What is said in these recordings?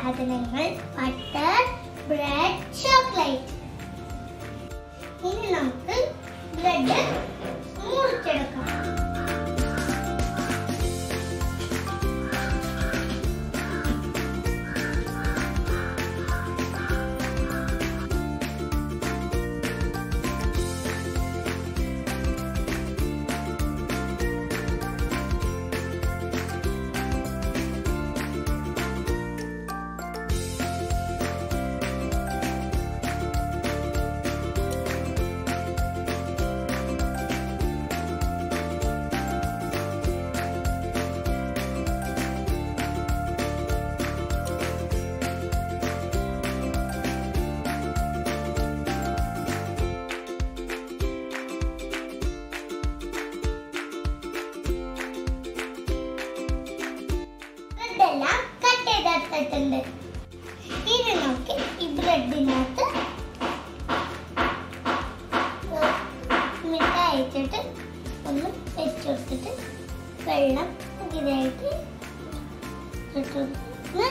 സാധനങ്ങൾ butter bread chocolate ഇനി നമുക്ക് ബ്രെഡ് മുറിച്ചെടുക്കാം ബ്രെഡെല്ലാം കട്ട് ചെയ്തെടുത്തിട്ടുണ്ട് ഇനി നമുക്ക് ഈ ബ്രെഡിനകത്ത് മിഠായി വെച്ചിട്ട് ഒന്ന് വെച്ച് കൊടുത്തിട്ട് വെള്ളം ഇതായിട്ട് ഇട്ടൊന്ന്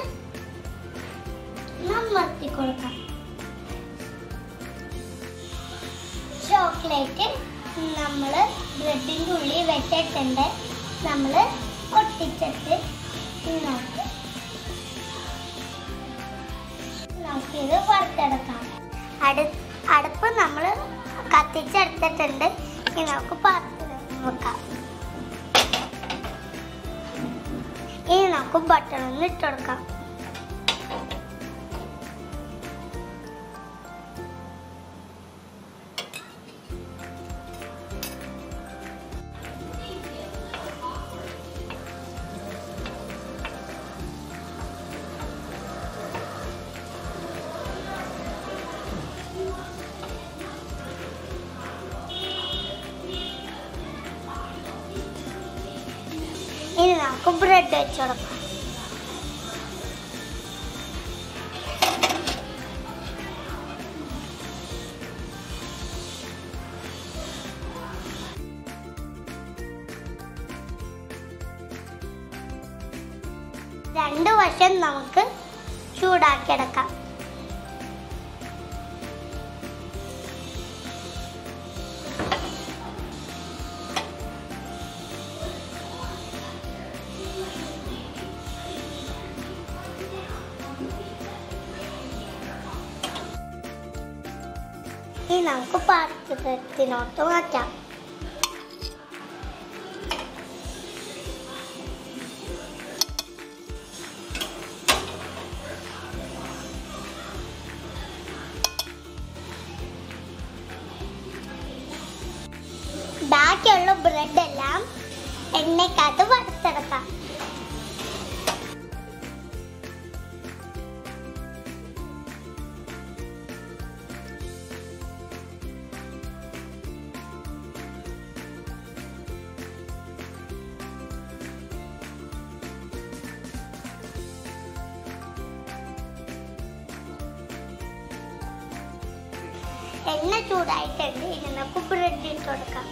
നമർത്തി കൊടുക്കാം ചോക്ലേറ്റ് നമ്മൾ ബ്രെഡിൻ്റെ ഉള്ളിൽ വെച്ചിട്ടുണ്ട് നമ്മൾ ഒട്ടിച്ചിട്ട് നമുക്ക് നമുക്കിത് വറുത്തെടുക്കാം അടു അടുപ്പ് നമ്മൾ കത്തിച്ചെടുത്തിട്ടുണ്ട് ഇനി നമുക്ക് പാത്രം വെക്കാം ഇനി നമുക്ക് ബട്ടർ ഒന്ന് ഇട്ട് കൊടുക്കാം ഇനി നമുക്ക് ബ്രെഡ് വെച്ച് കൊടുക്കാം രണ്ട് വശം നമുക്ക് ചൂടാക്കിയെടുക്കാം ഇനി നമുക്ക് പാത്രത്തിനോട്ട് മാറ്റാം ബാക്കിയുള്ള ബ്രെഡ് എല്ലാം എണ്ണയ്ക്കകത്ത് വറുത്തെടുക്കാം എണ്ണ ചൂടായിട്ടുണ്ട് ഇനി നമുക്ക് ബ്രെഡ് ഇട്ട് കൊടുക്കാം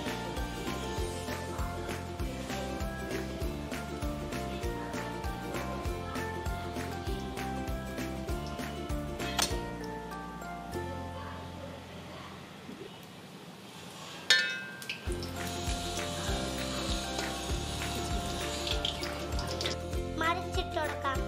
മറിച്ചിട്ട് കൊടുക്കാം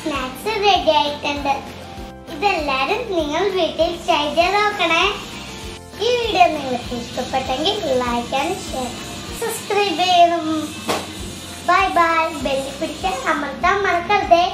സ്നാക്സ് റെഡി ആയിട്ടുണ്ട് ഇതെല്ലാരും നിങ്ങൾ വീട്ടിൽ ട്രൈ ചെയ്ത് നോക്കണേ ഈ വീഡിയോ നിങ്ങൾക്ക് ഇഷ്ടപ്പെട്ടെങ്കിൽ ലൈക്ക് ആൻഡ് ഷെയർ സബ്സ്ക്രൈബ് ചെയ്യണം ബൈ ബൈ ബെല്ലി പിടിക്കാൻ അമർത്താൻ മറക്കരുതേ